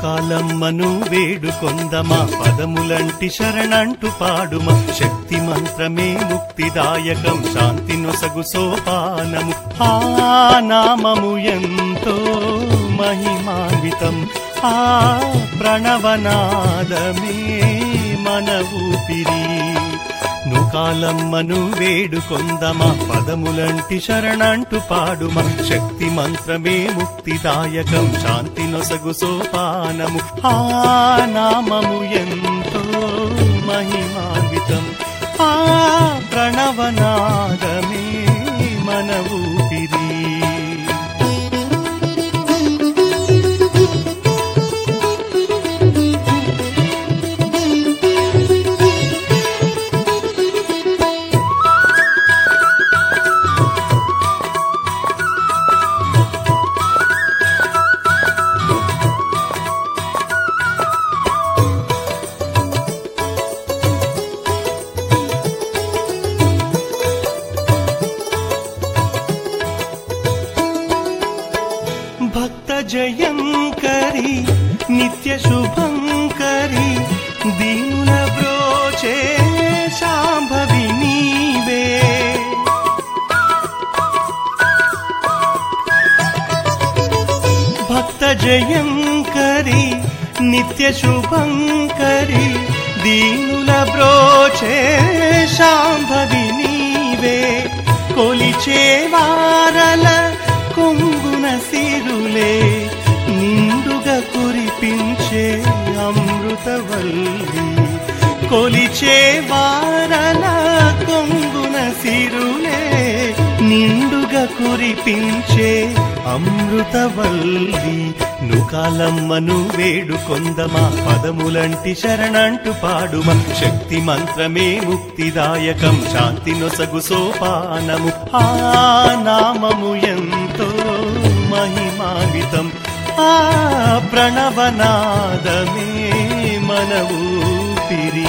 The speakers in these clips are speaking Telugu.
నూకాలమ్మను వేడుకొందమా పదములంటి శరణంటు పాడుమ శక్తి మంత్రమే ముక్తిదాయకం శాంతి నొసగు సోపానము ఆ నామము ఎంతో మహిమాన్వితం ఆ ప్రణవనాదమే మన ఊపిరి నూకాలమ్మను వేడుకొందమా పదములంటి శరణంటు పాడుమ శక్తి మంత్రమే ముక్తిదాయకం శాంతి నొసగు సోపానము ఆ నామము ఎంతో మహిమాన్వితం ఆ ప్రణవనాదమే మన ఊపిరి భక్త జయంకరి నిత్య శుభంకరి దీనుల బ్రోచే శాంభవి నీవే భక్త జయంకరి నిత్య శుభంకరి దీనుల బ్రోచే శాంభవి నీవే కొలిచే వారల కొంగున సిరులే నిండుగా కురిపించే అమృతవల్లి కొలిచే వారల కొంగున సిరులే నిండుగా కురిపించే అమృతవల్లి నుకాలమ్మను వేడుకొందమా పదములంటి శరణంటు పాడుమ శక్తి మంత్రమే ముక్తిదాయకం శాంతి నొసగు సోపానము ఆ నామము ఎంతో మహిమావితం ఆ ప్రణవనాదమే మన ఊపిరి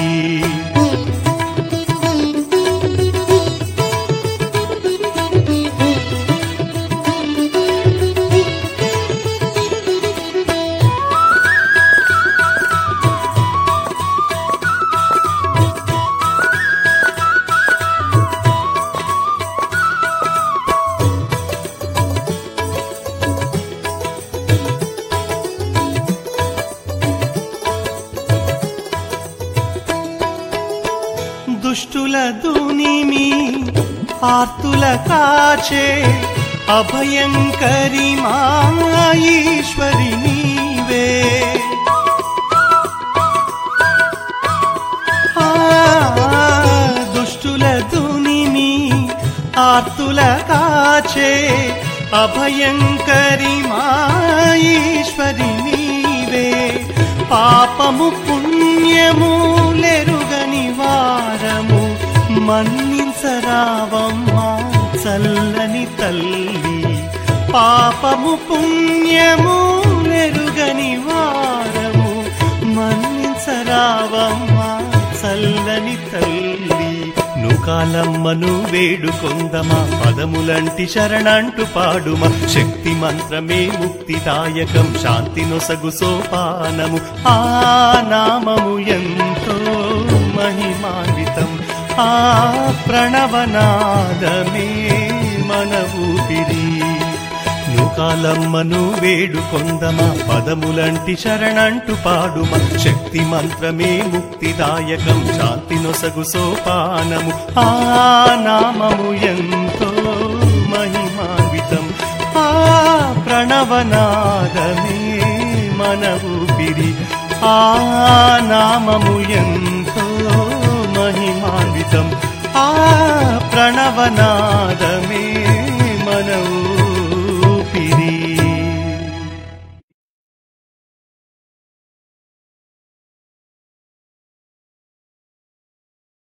దుష్టుల దునిమి ఆర్తుల కాచే అభయంకరి మాఈశ్వరి నీవే ఆ, దుష్టుల దునిమి ఆర్తుల కాచే అభయంకరి మాఈశ్వరి నీవే పాపము పుణ్యము లెరుగని వారము మన్నించరావమ్మా చల్లని తల్లి పాపము పుణ్యము లెరుగని వారము మన్నించరావమ్మా చల్లని తల్లి నుకాలమ్మను వేడుకొందమా పదములంటి శరణంటు పాడుమ శక్తి మంత్రమే ముక్తిదాయకం శాంతి నొసగు సోపానము ఆ నామము ఎంతో మహిమాన్వితం ఆ ప్రణవనాదమే మన ఊపిరి నూకాలమ్మను వేడుకొందమా పదములంటి శరణంటు పాడుమ శక్తి మంత్రమే ముక్తిదాయకం శాంతి నొసగు సోపానము ఆ నామము ఎంతో మహిమాన్వితం ఆ ప్రణవనాదమే మన ఊపిరి ఆ నామము ఎంతో మహిమాన్వితం ఆ ప్రణవనాదమే మన ఊపిరి